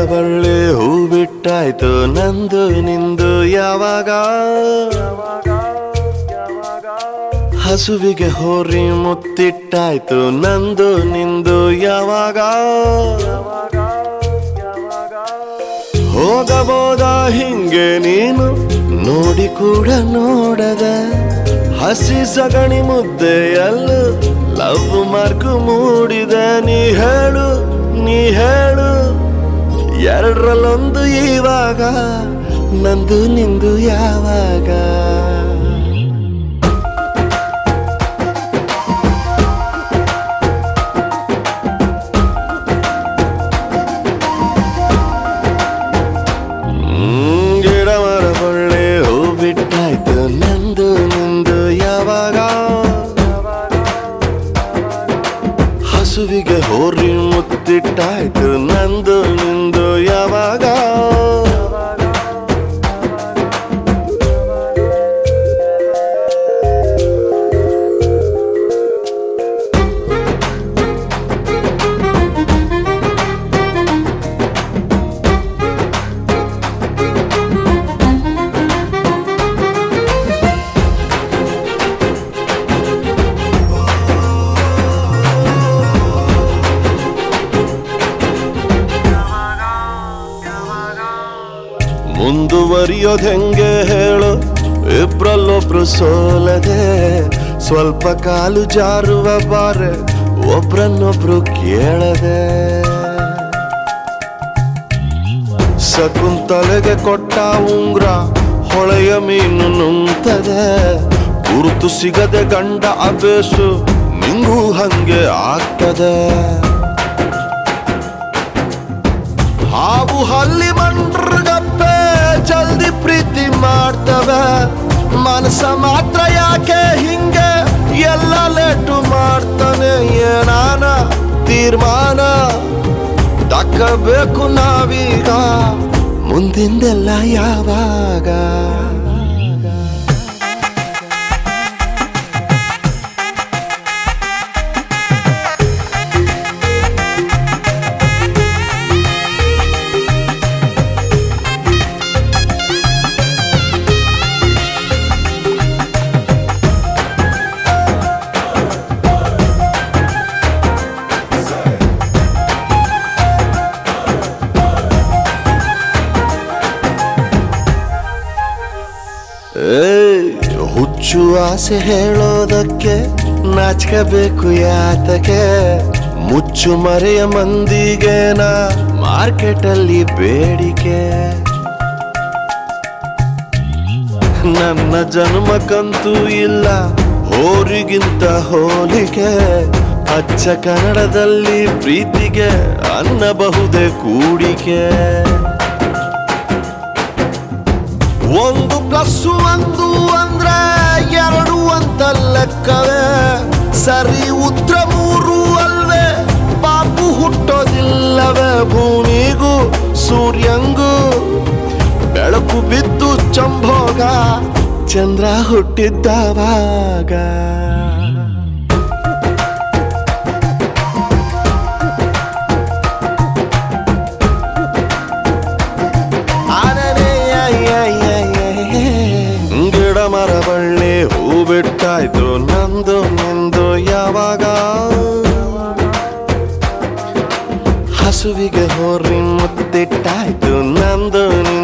ಬಳ್ಳಿ ಹೂ ಬಿಟ್ಟಾಯ್ತು ನಂದು ನಿಂದು ಯಾವಾಗ ಹಸುವಿಗೆ ಹೋರಿ ಮುತ್ತಿಟ್ಟಾಯ್ತು ನಂದು ನಿಂದು ಯಾವಾಗ ಹೋಗಬೋದ ಹಿಂಗೆ ನೀನು ನೋಡಿ ಕೂಡ ನೋಡದ ಹಸಿ ಸಗಣಿ ಮುದ್ದೆಯಲ್ಲೂ ಲವ್ ಮಾರ್ಕ್ ಮೂಡಿದ ನೀ ಹೇಳು ನೀ ಹೇಳು ಎರಡರಲ್ಲೊಂದು ಇವಾಗ ನಂದು ನಿಂದು ಯಾವಾಗ ಹ್ಮ್, ಗಿಡ ಮರ ಬಳ್ಳಿ ಹೂ ಬಿಟ್ಟಾಯ್ತು ನಂದು ನಿಂದು ಯಾವಾಗ ಹಸುವಿಗೆ ಹೋರಿ ಮುತ್ತಿಟ್ಟಾಯ್ತು ನಂದು ನಿಂದು ಯಾವಾಗ ಮುಂದುವರಿಯೋದ್ ಹೆಂಗೆ ಹೇಳು ಇಬ್ರಲ್ಲೊಬ್ರು ಸೋಲದೆ ಸ್ವಲ್ಪ ಕಾಲು ಜಾರುವ ಬಾರೆ ಒಬ್ರನ್ನೊಬ್ರು ಕೇಳದೆ ಶಕುಂತಲೆಗೆ ಕೊಟ್ಟ ಉಂಗ್ರ ಹೊಳೆಯ ಮೀನು ನುಂಗ್ತದೆ ಗುರುತು ಸಿಗದೆ ಗಂಡ ಅಬೇಸು ನಿಂಗೂ ಹಂಗೆ ಆಗ್ತದೆ ಹಾವು ಹಲ್ಲಿ ಮಂಡ್ರಗಪ್ಪೆ ಜಲ್ದಿ ಪ್ರೀತಿ ಮಾಡ್ತವೆ ಮನಸ್ಸ ಮಾತ್ರ ಯಾಕೆ ಹಿಂಗೆ ಎಲ್ಲ ಲೇಟು ಮಾಡ್ತಾನೆ ಏನಾನ ತೀರ್ಮಾನ ತಕ್ಕಬೇಕು ನಾವೀಗ ಮುಂದಿಂದೆಲ್ಲ ಯಾವಾಗ ಏಯ್, ಹುಚ್ಚು ಆಸೆ ಹೇಳೋದಕ್ಕೆ ನಾಚ್ಕಬೇಕು ಯಾತಕ್ಕೆ ಮುಚ್ಚು ಮರೆಯ ಮಂದಿಗೇನ ಮಾರ್ಕೆಟಲ್ಲಿ ಬೇಡಿಕೆ ನನ್ನ ಜನ್ಮಕ್ಕಂತೂ ಇಲ್ಲ ಹೋರಿಗಿಂತ ಹೋಲಿಕೆ ಅಚ್ಚ ಕನ್ನಡದಲ್ಲಿ ಪ್ರೀತಿಗೆ ಅನ್ನಬಹುದೇ ಕೂಡಿಕೆ ಒಂದು ಪ್ಲಸ್ ಒಂದು ಅಂದ್ರೆ ಎರಡು ಅಂತ ಲೆಕ್ಕವೇ ಸರಿ ಉತ್ತರ ಮೂರು ಅಲ್ವೇ ಪಾಪು ಹುಟ್ಟೋದಿಲ್ಲವೇ ಭೂಮಿಗೂ ಸೂರ್ಯಂಗೂ ಬೆಳಕು ಬಿದ್ದು ಚಂಭೋಗ ಚಂದ್ರ ಹುಟ್ಟಿದ್ದವಾಗ ಗಿಡ ಮರ ಬಳ್ಳಿ ಹೂ ಬಿಟ್ಟಾಯ್ತು ನಂದು ನಿಂದು ಯಾವಾಗ ಹಸುವಿಗೆ ಹೋರಿ ಮುತ್ತಿಟ್ಟಾಯ್ತು ನಂದು ನಿಂದು